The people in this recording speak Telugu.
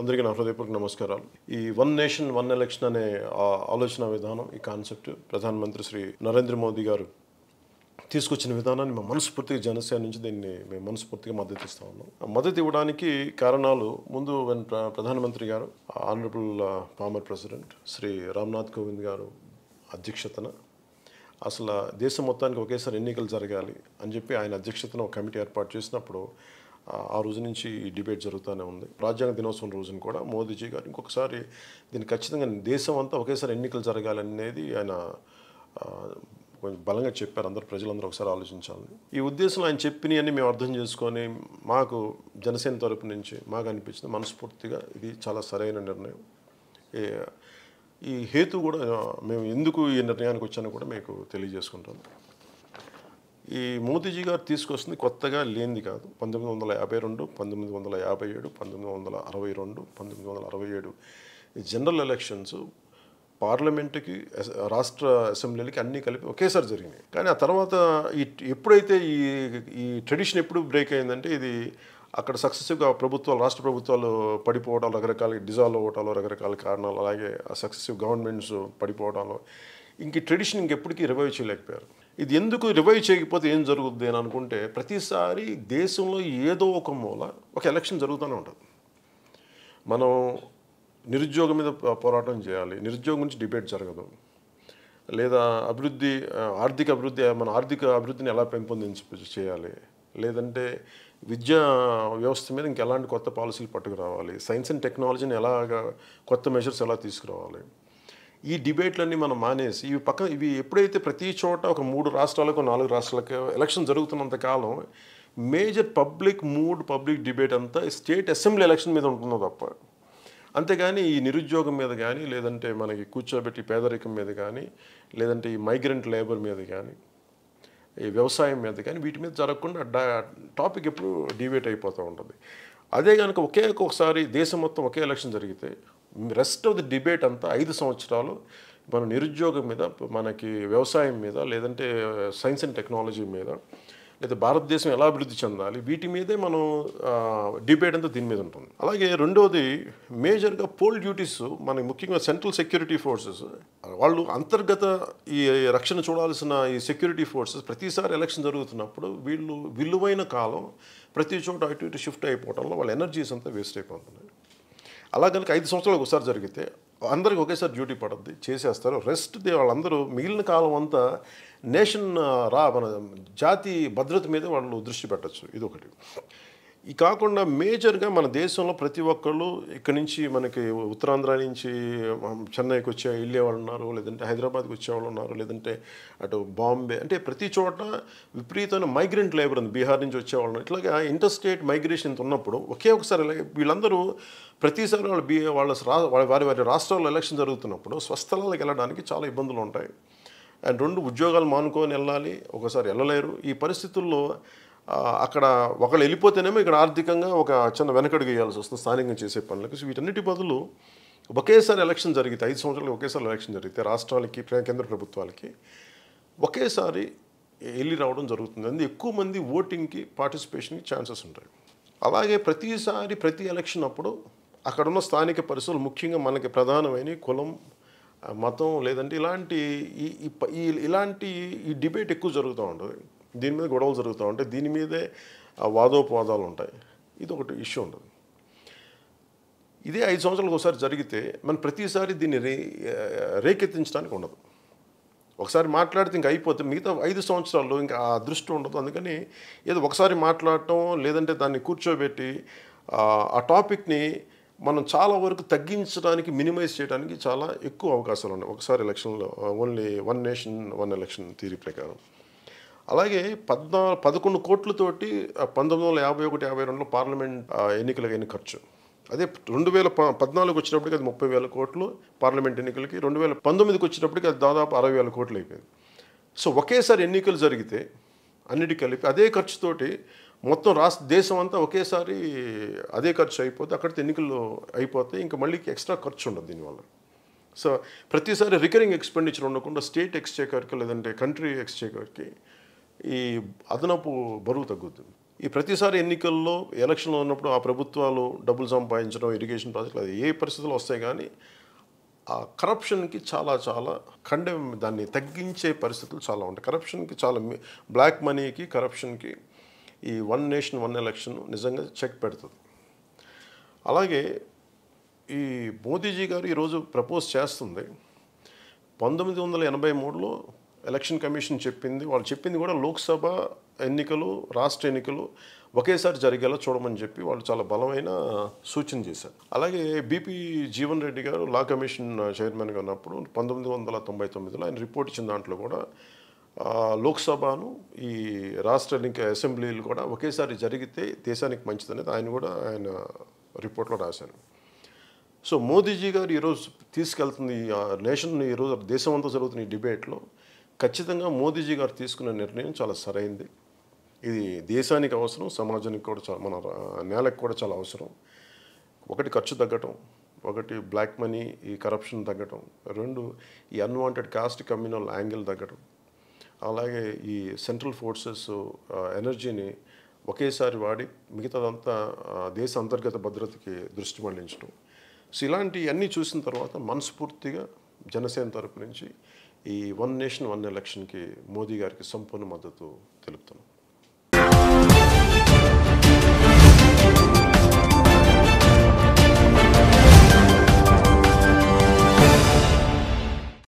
అందరికీ నా హృదయపూర్వక నమస్కారాలు ఈ వన్ నేషన్ వన్ ఎలక్షన్ అనే ఆ ఆలోచన విధానం ఈ కాన్సెప్ట్ ప్రధానమంత్రి శ్రీ నరేంద్ర మోదీ గారు తీసుకొచ్చిన విధానాన్ని మేము మనస్ఫూర్తిగా జనసేన నుంచి దీన్ని మేము మనస్ఫూర్తిగా మద్దతు ఇస్తా ఉన్నాం ఆ మద్దతు ఇవ్వడానికి కారణాలు ముందు when ప్ర- ప్రధానమంత్రి గారు honourable former president Shri Ramnath Kovind గారు అధ్యక్షతన అసలు దేశం మొత్తానికి ఒకేసారి ఎన్నికలు జరగాలి అని చెప్పి ఆయన అధ్యక్షతన ఒక కమిటీ ఏర్పాటు చేసినప్పుడు ఆ, ఆ రోజు నుంచి ఈ డిబేట్ జరుగుతూనే ఉంది రాజ్యాంగ దినోత్సవం రోజున కూడా మోదీజీ గారు ఇంకొకసారి దీన్ని ఖచ్చితంగా దేశం అంతా ఒకేసారి ఎన్నికలు జరగాలనేది ఆయన ఆ, కొంచెం బలంగా చెప్పారు అందరు ప్రజలందరూ ఒకసారి ఆలోచించాలని ఈ ఉద్దేశంలో ఆయన చెప్పినవన్నీ మేము అర్థం చేసుకొని మాకు జనసేన తరపు నుంచి మాకు అనిపించింది మనస్ఫూర్తిగా ఇది చాలా సరైన నిర్ణయం ఏ- ఈ హేతు కూడా మేము ఎందుకు ఈ నిర్ణయానికి వచ్చానో కూడా మీకు తెలియజేసుకుంటాను ఈ మోదీజీ గారు తీసుకొస్తుంది కొత్తగా లేనిది కాదు పంతొమ్మిది వందల యాభై రెండు పంతొమ్మిది వందల యాభై ఏడు పంతొమ్మిది వందల అరవై రెండు పంతొమ్మిది వందల అరవై ఏడు ఈ జనరల్ ఎలక్షన్స్ పార్లమెంటుకి అస- రాష్ట్ర అసెంబ్లీలకి అన్నీ కలిపి ఒకేసారి జరిగినాయి కానీ ఆ తర్వాత ఈ ఎప్పుడైతే ఈ ఈ ట్రెడిషన్ ఎప్పుడు బ్రేక్ అయిందంటే ఇది అక్కడ సక్సెసివ్గా ప్రభుత్వాలు రాష్ట్ర ప్రభుత్వాలు పడిపోవడాలు రకరకాల డిజాల్వ్ అవ్వటాలు రకరకాల కారణాలు అలాగే ఆ సక్సెసివ్ గవర్నమెంట్స్ పడిపోవడాలు ఇంక ట్రెడిషన్ ఇంకెప్పటికీ రివైవ్ చేయలేకపోయారు ఇది ఎందుకు రివైవ్ చేయకపోతే ఏం జరుగుద్ది అని అనుకుంటే ప్రతిసారి దేశంలో ఏదో ఒక మూల ఒక ఎలక్షన్ జరుగుతూనే ఉంటుంది మనం నిరుద్యోగం మీద పో- పోరాటం చేయాలి నిరుద్యోగం గురించి డిబేట్ జరగదు లేదా అభివృద్ధి ఆ, ఆర్థిక అభివృద్ధి మన ఆర్థిక అభివృద్ధిని ఎలా పెంపొందించ చేయాలి లేదంటే విద్యా వ్యవస్థ మీద ఇంకెలాంటి కొత్త పాలసీలు పట్టుకురావాలి సైన్స్ అండ్ టెక్నాలజీని ఎలాగా కొత్త మెజర్స్ ఎలా తీసుకురావాలి ఈ డిబేట్లన్నీ మనం మానేసి ఇవి పక్కన ఇవి ఎప్పుడైతే ప్రతి చోట ఒక మూడు రాష్ట్రాలకు నాలుగు రాష్ట్రాలకు ఎలక్షన్ జరుగుతున్నంత కాలం major public mood public debate అంతా స్టేట్ అసెంబ్లీ ఎలక్షన్ మీద ఉంటుందో తప్ప అంతేగాని ఈ నిరుద్యోగం మీద కానీ లేదంటే మనకి కూర్చోబెట్టి పేదరికం మీద కానీ లేదంటే ఈ మైగ్రెంట్ లేబర్ మీద కానీ ఈ వ్యవసాయం మీద కానీ వీటి మీద జరగకుండా డా- టాపిక్ ఎప్పుడు డిబేట్ అయిపోతూ ఉంటుంది అదే కనుక ఒకే ఒకసారి దేశం మొత్తం ఒకే ఎలక్షన్ జరిగితే రెస్ట్ ఆఫ్ ది డిబేట్ అంతా ఐదు సంవత్సరాలు మన నిరుద్యోగం మీద మనకి వ్యవసాయం మీద లేదంటే సైన్స్ అండ్ టెక్నాలజీ మీద లేదా భారతదేశం ఎలా అభివృద్ధి చెందాలి వీటి మీదే మనం డిబేట్ అంతా దీని మీద ఉంటుంది అలాగే రెండోది మేజర్గా పోల్ డ్యూటీస్ మనకి ముఖ్యంగా సెంట్రల్ సెక్యూరిటీ ఫోర్సెస్ వాళ్ళు అంతర్గత ఈ రక్షణ చూడాల్సిన ఈ సెక్యూరిటీ ఫోర్సెస్ ప్రతిసారి ఎలక్షన్ జరుగుతున్నప్పుడు వీళ్ళు విలువైన కాలం ప్రతి చోట అటు ఇటు షిఫ్ట్ అయిపోవడంలో వాళ్ళ ఎనర్జీస్ అంతా వేస్ట్ అయిపోతున్నాయి అలా కనుక ఐదు సంవత్సరాలకు ఒకసారి జరిగితే అందరికి ఒకేసారి డ్యూటీ పడుద్ది చేసేస్తారు రెస్ట్ దే వాళ్ళందరూ మిగిలిన కాలం అంతా నేషన్ రా మన జాతి భద్రత మీద వాళ్ళు దృష్టి పెట్టచ్చు ఇది ఒకటి ఈ కాకుండా మేజర్గా మన దేశంలో ప్రతి ఒక్కళ్ళు ఇక్కడి నుంచి మనకి ఉత్తరాంధ్ర నుంచి మనం చెన్నైకి వచ్చే వెళ్ళే వాళ్ళు ఉన్నారు లేదంటే హైదరాబాద్కి వచ్చేవాళ్ళు ఉన్నారు లేదంటే అటు బాంబే అంటే ప్రతి చోట విపరీతమైన మైగ్రెంట్ లేబర్ ఉంది బీహార్ నుంచి వచ్చేవాళ్ళు ఉన్నారు. ఇట్లాగా ఇంటర్ స్టేట్ మైగ్రేషన్ ఇంత ఉన్నప్పుడు ఒకే ఒకసారి ఇలా- వీళ్ళందరూ ప్రతిసారి వాళ్ళు బీ వాళ్ళ రా- వాళ్ళ వారి వారి రాష్ట్రాల్లో ఎలక్షన్ జరుగుతున్నప్పుడు స్వస్థలాలకు వెళ్ళడానికి చాలా ఇబ్బందులు ఉంటాయి అండ్ రెండు ఉద్యోగాలు మానుకొని వెళ్ళాలి ఒకసారి వెళ్ళలేరు ఈ పరిస్థితుల్లో ఆ, అక్కడ ఒకళ్ళు వెళ్ళిపోతేనేమో ఇక్కడ ఆర్థికంగా ఒక చిన్న వెనకడుగు వేయాల్సి వస్తుంది స్థానికంగా చేసే పనులకు సో వీటన్నిటి బదులు ఒకేసారి ఎలక్షన్ జరిగితే ఐదు సంవత్సరాలు ఒకేసారి ఎలక్షన్ జరిగితే రాష్ట్రాలకి ప్ర- కేంద్ర ప్రభుత్వాలకి ఒకేసారి వెళ్ళి రావడం జరుగుతుంది అందుకే ఎక్కువ మంది ఓటింగ్కి పార్టిసిపేషన్కి ఛాన్సెస్ ఉంటాయి అలాగే ప్రతిసారి ప్రతి ఎలక్షన్ అప్పుడు అక్కడున్న స్థానిక పరిస్థితులు ముఖ్యంగా మనకి ప్రధానమైన కులం ఆ, మతం లేదంటే ఇలాంటి ఈ ఈ ప- ఈ ఇలాంటి ఈ డిబేట్ ఎక్కువ జరుగుతూ ఉంటుంది దీని మీద గొడవలు జరుగుతూ ఉంటాయి దీని మీదే ఆ, వాదోపవాదాలు ఉంటాయి ఇది ఒకటి ఇష్యూ ఉంటుంది ఇదే ఐదు సంవత్సరాలకు ఒకసారి జరిగితే మనం ప్రతిసారి దీన్ని రే రేకెత్తించడానికి ఉండదు ఒకసారి మాట్లాడితే ఇంకా అయిపోతే మిగతా ఐదు సంవత్సరాల్లో ఇంకా ఆ దృష్టి ఉండదు అందుకని ఏదో ఒకసారి మాట్లాడటం లేదంటే దాన్ని కూర్చోబెట్టి ఆ, ఆ టాపిక్ని మనం చాలా వరకు తగ్గించడానికి మినిమైజ్ చేయడానికి చాలా ఎక్కువ అవకాశాలు ఉన్నాయి ఒకసారి ఎలక్షన్లో only one nation one election theory ప్రకారం అలాగే పద్నా పదకొండు కోట్లతోటి ఆ, పంతొమ్మిది వందల యాభై ఒకటి యాభై రెండులో పార్లమెంట్ ఆ, ఎన్నికలకు అయిన ఖర్చు అదే రెండు వేల ప పద్నాలుగు వచ్చినప్పటికి అది ముప్పై వేల కోట్లు పార్లమెంట్ ఎన్నికలకి రెండు వేల పంతొమ్మిదికి వచ్చినప్పటికి అది దాదాపు అరవై వేల కోట్లు అయిపోయింది సో ఒకేసారి ఎన్నికలు జరిగితే అన్నిటి కలిపి అదే ఖర్చుతోటి మొత్తం రాష్ట్ర దేశం అంతా ఒకేసారి అదే ఖర్చు అయిపోతే అక్కడితో ఎన్నికలు అయిపోతే ఇంకా మళ్ళీ ఎక్స్ట్రా ఖర్చు ఉండదు దీనివల్ల సో ప్రతిసారి రికరింగ్ ఎక్స్పెండిచర్ ఉండకుండా స్టేట్ ఎక్స్చేకర్కి లేదంటే కంట్రీ ఎక్స్చేకర్కి ఈ అదనపు బరువు తగ్గుతుంది ఈ ప్రతిసారి ఎన్నికల్లో ఎలక్షన్లో ఉన్నప్పుడు ఆ ప్రభుత్వాలు డబ్బులు సంపాదించడం ఇరిగేషన్ ప్రాజెక్టులు అది ఏ పరిస్థితులు వస్తాయి కానీ ఆ కరప్షన్కి చాలా చాలా ఖండ దాన్ని తగ్గించే పరిస్థితులు చాలా ఉంటాయి కరప్షన్కి చాలా మీ- బ్లాక్ మనీకి కరప్షన్కి ఈ వన్ నేషన్ వన్ ఎలక్షన్ నిజంగా చెక్ పెడుతుంది అలాగే ఈ మోదీజీ గారు ఈరోజు ప్రపోజ్ చేస్తుంది పంతొమ్మిది వందల ఎనభై మూడులో ఎలక్షన్ కమిషన్ చెప్పింది వాళ్ళు చెప్పింది కూడా లోక్సభ ఎన్నికలు రాష్ట్ర ఎన్నికలు ఒకేసారి జరిగేలా చూడమని చెప్పి వాళ్ళు చాలా బలమైన సూచన చేశారు అలాగే బీపీ జీవన్ రెడ్డి గారు లా కమిషన్ చైర్మన్గా ఉన్నప్పుడు పంతొమ్మిది వందల తొంభై తొమ్మిదిలో ఆయన రిపోర్ట్ ఇచ్చిన దాంట్లో కూడా ఆ, లోక్సభను ఈ రాష్ట్ర ఎన్నిక అసెంబ్లీలు కూడా ఒకేసారి జరిగితే దేశానికి మంచిదనేది ఆయన కూడా ఆయన రిపోర్ట్లో రాశారు సో మోదీజీ గారు ఈరోజు తీసుకెళ్తుంది ఆ నేషన్ ఈరోజు దేశం అంతా జరుగుతున్న ఈ డిబేట్లో ఖచ్చితంగా మోదీజీ గారు తీసుకున్న నిర్ణయం చాలా సరైంది ఇది దేశానికి అవసరం సమాజానికి కూడా చాలా మన రా- నేలకు కూడా చాలా అవసరం ఒకటి ఖర్చు తగ్గటం ఒకటి బ్లాక్ మనీ ఈ కరప్షన్ తగ్గటం రెండు ఈ అన్వాంటెడ్ కాస్ట్ కమ్యూనల్ యాంగిల్ తగ్గటం అలాగే ఈ సెంట్రల్ ఫోర్సెస్ ఎనర్జీని ఒకేసారి వాడి మిగతాదంతా ఆ, దేశ అంతర్గత భద్రతకి దృష్టి మళ్లించడం సో ఇలాంటివన్నీ చూసిన తర్వాత మనస్ఫూర్తిగా జనసేన తరపు నుంచి ఈ వన్ నేషన్ వన్ ఎలక్షన్కి మోదీ గారికి సంపూర్ణ మద్దతు తెలుపుతున్నాం